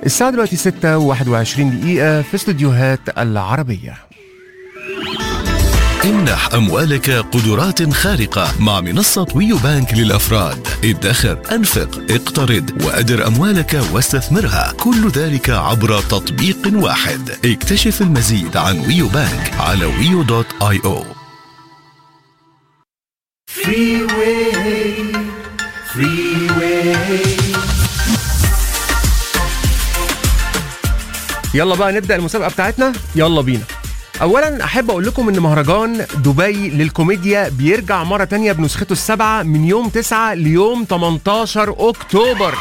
الساعة دلوقتي 6 و21 دقيقة في استوديوهات العربية امنح أموالك قدرات خارقة مع منصة ويو بانك للأفراد ادخر أنفق اقترض وأدر أموالك واستثمرها كل ذلك عبر تطبيق واحد اكتشف المزيد عن ويو بانك على ويو دوت اي او يلا بقى نبدأ المسابقة بتاعتنا يلا بينا اولا احب اقول لكم ان مهرجان دبي للكوميديا بيرجع مره تانية بنسخته السابعه من يوم 9 ليوم 18 اكتوبر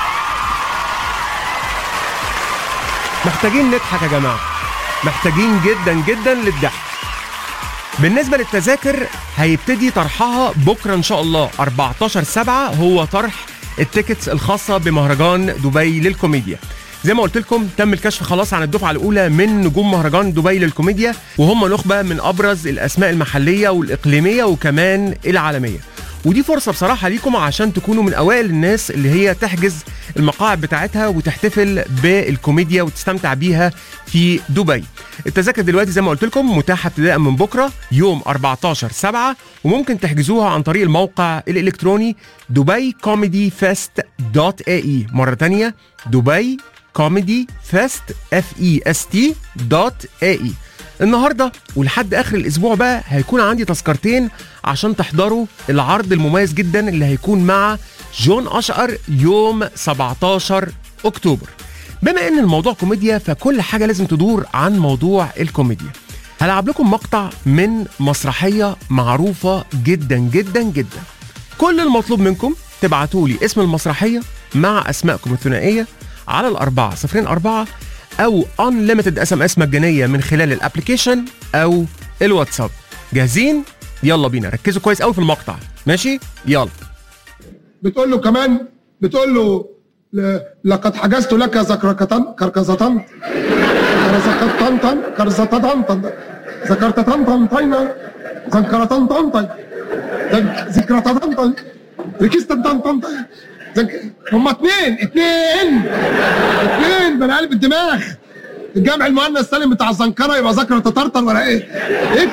محتاجين نضحك يا جماعه محتاجين جدا جدا للضحك بالنسبه للتذاكر هيبتدي طرحها بكره ان شاء الله 14 7 هو طرح التيكتس الخاصه بمهرجان دبي للكوميديا زي ما قلت لكم تم الكشف خلاص عن الدفعه الاولى من نجوم مهرجان دبي للكوميديا وهم نخبه من ابرز الاسماء المحليه والاقليميه وكمان العالميه ودي فرصة بصراحة ليكم عشان تكونوا من أوائل الناس اللي هي تحجز المقاعد بتاعتها وتحتفل بالكوميديا وتستمتع بيها في دبي. التذاكر دلوقتي زي ما قلت لكم متاحة ابتداء من بكرة يوم 14 7 وممكن تحجزوها عن طريق الموقع الإلكتروني دبي كوميدي فيست دوت اي مرة تانية دبي كوميدي فيست اف اي اس تي دوت اي اي النهارده ولحد اخر الاسبوع بقى هيكون عندي تذكرتين عشان تحضروا العرض المميز جدا اللي هيكون مع جون اشقر يوم 17 اكتوبر بما ان الموضوع كوميديا فكل حاجه لازم تدور عن موضوع الكوميديا هلعب لكم مقطع من مسرحيه معروفه جدا جدا جدا كل المطلوب منكم تبعتوا لي اسم المسرحيه مع اسمائكم الثنائيه على الأربعة صفرين أربعة أو unlimited اس ام اس مجانية من خلال الابلكيشن أو الواتساب جاهزين؟ يلا بينا ركزوا كويس قوي في المقطع ماشي؟ يلا بتقول له كمان بتقول له ل- لقد حجزت لك زكركتن كركزتن كرزكتن كرزتن ذكرتتن طينا زنكرتن طنطي ذكرتتن طن ركزتن طن هما اتنين اتنين اتنين بني قلب الدماغ الجمع المؤنث السالم بتاع الزنكره يبقى ذكر تطرطر ولا ايه؟ ايه